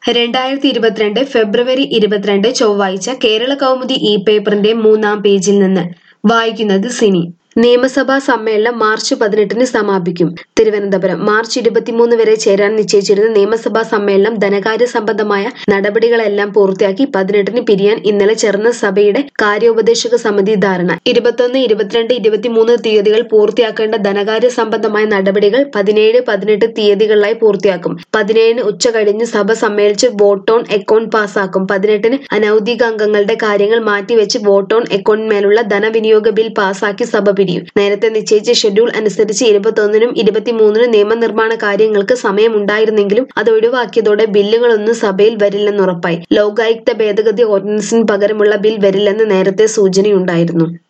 രണ്ടായിരത്തി ഇരുപത്തിരണ്ട് ഫെബ്രുവരി ഇരുപത്തിരണ്ട് ചൊവ്വാഴ്ച കേരള കൗമുദി ഇ പേപ്പറിന്റെ മൂന്നാം പേജിൽ നിന്ന് വായിക്കുന്നത് സിനി നിയമസഭാ സമ്മേളനം മാർച്ച് പതിനെട്ടിന് സമാപിക്കും തിരുവനന്തപുരം മാർച്ച് ഇരുപത്തിമൂന്ന് വരെ ചേരാൻ നിശ്ചയിച്ചിരുന്ന നിയമസഭാ സമ്മേളനം ധനകാര്യ സംബന്ധമായ നടപടികളെല്ലാം പൂർത്തിയാക്കി പതിനെട്ടിന് പിരിയാൻ ഇന്നലെ ചേർന്ന സഭയുടെ കാര്യോപദേശക സമിതി ധാരണ ഇരുപത്തൊന്ന് ഇരുപത്തിരണ്ട് ഇരുപത്തിമൂന്ന് തീയതികൾ പൂർത്തിയാക്കേണ്ട ധനകാര്യ സംബന്ധമായ നടപടികൾ പതിനേഴ് പതിനെട്ട് തീയതികളിലായി പൂർത്തിയാക്കും പതിനേഴിന് ഉച്ച കഴിഞ്ഞ് സഭ സമ്മേളിച്ച് വോട്ട് ഓൺ അക്കൗണ്ട് പാസാക്കും പതിനെട്ടിന് അനൌദ്യോഗിക അംഗങ്ങളുടെ കാര്യങ്ങൾ മാറ്റിവെച്ച് വോട്ട് ഓൺ അക്കൗണ്ടിന്മേലുള്ള ധനവിനിയോഗ ബിൽ പാസാക്കി സഭ പിരിയും നേരത്തെ നിശ്ചയിച്ച ഷെഡ്യൂൾ അനുസരിച്ച് ഇരുപത്തൊന്നിനും ഇരുപത്തിമൂന്നിനും നിയമനിർമ്മാണ കാര്യങ്ങൾക്ക് സമയമുണ്ടായിരുന്നെങ്കിലും അത് ഒഴിവാക്കിയതോടെ ബില്ലുകളൊന്നും സഭയിൽ വരില്ലെന്നുറപ്പായി ലോകായുക്ത ഭേദഗതി ഓർഡിനൻസിന് പകരമുള്ള ബിൽ വരില്ലെന്ന് നേരത്തെ സൂചനയുണ്ടായിരുന്നു